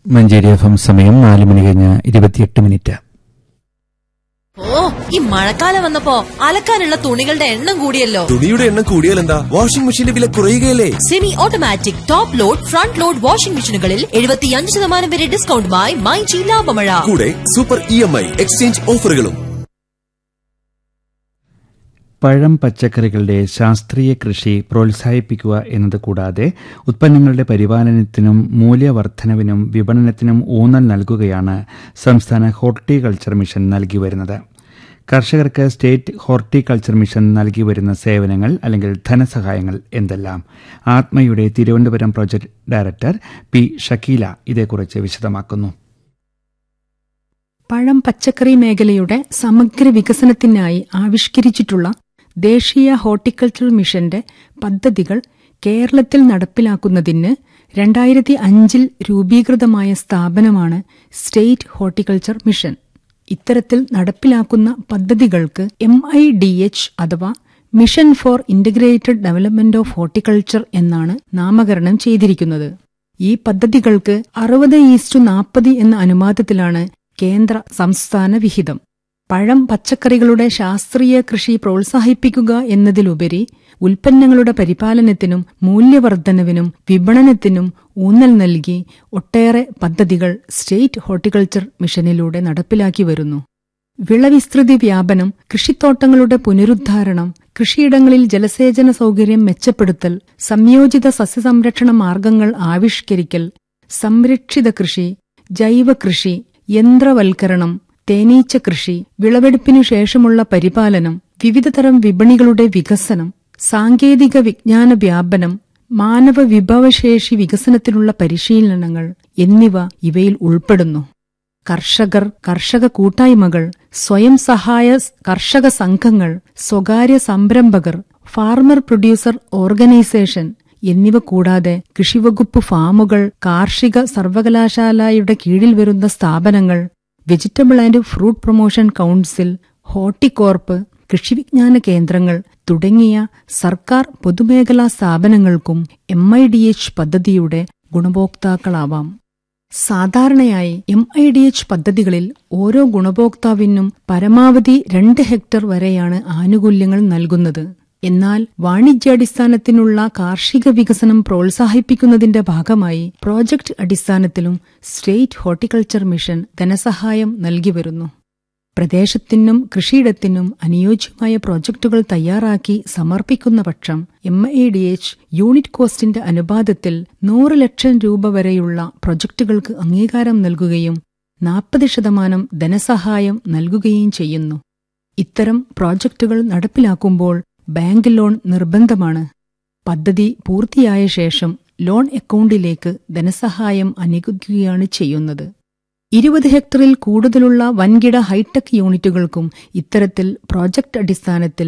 Manjeri F M സമയം നാല് മണി കഴിഞ്ഞ് ഇരുപത്തിയെട്ട് മിനിറ്റ് ഓ ഈ മഴക്കാലം വന്നപ്പോ അലക്കാനുള്ള തുണികളുടെ എണ്ണം കൂടിയല്ലോ തുണിയുടെ എണ്ണം കൂടിയാൽ എന്താ വാഷിംഗ് മെഷീന്റെ വില കുറയുകയല്ലേ semi automatic top load front load washing മെഷീനുകളിൽ എഴുപത്തിയഞ്ച് ശതമാനം വരെ ഡിസ്കൗണ്ടുമായി മൈജി ലാഭമഴ കൂടെ super E M I exchange ഓഫറുകളും പഴം പച്ചക്കറികളുടെ ശാസ്ത്രീയ കൃഷി പ്രോത്സാഹിപ്പിക്കുക എന്നത് കൂടാതെ ഉത്പന്നങ്ങളുടെ പരിപാലനത്തിനും മൂല്യവർദ്ധനവിനും വിപണനത്തിനും ഊന്നൽ നൽകുകയാണ് സംസ്ഥാന ഹോർട്ടികൾച്ചർ മിഷൻ നൽകി വരുന്നത് കർഷകർക്ക് സ്റ്റേറ്റ് ഹോർട്ടികൾച്ചർ മിഷൻ നൽകി വരുന്ന സേവനങ്ങൾ അല്ലെങ്കിൽ ധനസഹായങ്ങൾ എന്തെല്ലാം ആത്മയുടെ Thiruvananthapuram project director P Shakeela ഇതേക്കുറിച്ച് വിശദമാക്കുന്നു പഴം പച്ചക്കറി മേഖലയുടെ സമഗ്ര വികസനത്തിനായി ആവിഷ്കരിച്ചിട്ടുള്ള ദേശീയ ഹോർട്ടിക്കൾച്ചർ മിഷന്റെ പദ്ധതികൾ കേരളത്തിൽ നടപ്പിലാക്കുന്നതിന് രണ്ടായിരത്തി അഞ്ചിൽ രൂപീകൃതമായ സ്ഥാപനമാണ് സ്റ്റേറ്റ് ഹോർട്ടിക്കൾച്ചർ മിഷൻ ഇത്തരത്തിൽ നടപ്പിലാക്കുന്ന പദ്ധതികൾക്ക് എം ഐ ഡി എച്ച് അഥവാ mission for integrated development of horticulture എന്നാണ് നാമകരണം ചെയ്തിരിക്കുന്നത് ഈ പദ്ധതികൾക്ക് അറുപത് ഈസ്റ്റു നാൽപ്പത് എന്ന അനുപാതത്തിലാണ് കേന്ദ്ര സംസ്ഥാന വിഹിതം പഴം പച്ചക്കറികളുടെ ശാസ്ത്രീയ കൃഷി പ്രോത്സാഹിപ്പിക്കുക എന്നതിലുപരി ഉൽപ്പന്നങ്ങളുടെ പരിപാലനത്തിനും മൂല്യവർദ്ധനവിനും വിപണനത്തിനും ഊന്നൽ നൽകി ഒട്ടേറെ പദ്ധതികൾ സ്റ്റേറ്റ് ഹോർട്ടിക്കൾച്ചർ മിഷനിലൂടെ നടപ്പിലാക്കി വരുന്നു വിളവിസ്തൃതി വ്യാപനം കൃഷിത്തോട്ടങ്ങളുടെ പുനരുദ്ധാരണം കൃഷിയിടങ്ങളിൽ ജലസേചന സൗകര്യം മെച്ചപ്പെടുത്തൽ സംയോജിത സസ്യസംരക്ഷണ മാർഗങ്ങൾ ആവിഷ്കരിക്കൽ സംരക്ഷിത കൃഷി ജൈവ കൃഷി യന്ത്രവൽക്കരണം തേനീച്ച കൃഷി വിളവെടുപ്പിനു ശേഷമുള്ള പരിപാലനം വിവിധതരം വിപണികളുടെ വികസനം സാങ്കേതിക വിജ്ഞാന വ്യാപനം മാനവ വിഭവശേഷി വികസനത്തിനുള്ള പരിശീലനങ്ങൾ എന്നിവ ഇവയിൽ ഉൾപ്പെടുന്നു കർഷകർ കർഷക കൂട്ടായ്മകൾ സ്വയം സഹായ കർഷക സംഘങ്ങൾ സ്വകാര്യ സംരംഭകർ ഫാർമർ പ്രൊഡ്യൂസർ ഓർഗനൈസേഷൻ എന്നിവ കൂടാതെ കൃഷിവകുപ്പ് ഫാമുകൾ കാർഷിക സർവകലാശാലയുടെ കീഴിൽ വരുന്ന സ്ഥാപനങ്ങൾ vegetable and fruit promotion council Horticorp കൃഷിവിജ്ഞാന കേന്ദ്രങ്ങൾ തുടങ്ങിയ സർക്കാർ പൊതുമേഖലാ സ്ഥാപനങ്ങൾക്കും എം ഐ ഡി എച്ച് പദ്ധതിയുടെ ഗുണഭോക്താക്കളാവാം സാധാരണയായി എം ഐ ഡി എച്ച് പദ്ധതികളിൽ ഓരോ ഗുണഭോക്താവിനും പരമാവധി രണ്ട് ഹെക്ടർ വരെയാണ് ആനുകൂല്യങ്ങൾ നൽകുന്നത് എന്നാൽ വാണിജ്യാടിസ്ഥാനത്തിനുള്ള കാർഷിക വികസനം പ്രോത്സാഹിപ്പിക്കുന്നതിന്റെ ഭാഗമായി പ്രോജക്ട് അടിസ്ഥാനത്തിലും സ്റ്റേറ്റ് ഹോർട്ടിക്കൾച്ചർ മിഷൻ ധനസഹായം നൽകി വരുന്നു പ്രദേശത്തിനും കൃഷിയിടത്തിനും അനുയോജ്യമായ പ്രോജക്റ്റുകൾ തയ്യാറാക്കി സമർപ്പിക്കുന്ന പക്ഷം M I D H unit കോസ്റ്റിന്റെ അനുപാതത്തിൽ നൂറ് ലക്ഷം രൂപ വരെയുള്ള പ്രൊജക്ടുകൾക്ക് അംഗീകാരം നൽകുകയും നാൽപ്പത് ശതമാനം ധനസഹായം നൽകുകയും ചെയ്യുന്നു ഇത്തരം പ്രോജക്റ്റുകൾ നടപ്പിലാക്കുമ്പോൾ ബാങ്ക് ലോൺ നിർബന്ധമാണ് പദ്ധതി പൂർത്തിയായ ശേഷം ലോൺ അക്കൗണ്ടിലേക്ക് ധനസഹായം അനുവദിക്കുകയാണ് ചെയ്യുന്നത് ഇരുപത് ഹെക്ടറിൽ കൂടുതലുള്ള വൻകിട ഹൈടെക് യൂണിറ്റുകൾക്കും ഇത്തരത്തിൽ പ്രോജക്ട് അടിസ്ഥാനത്തിൽ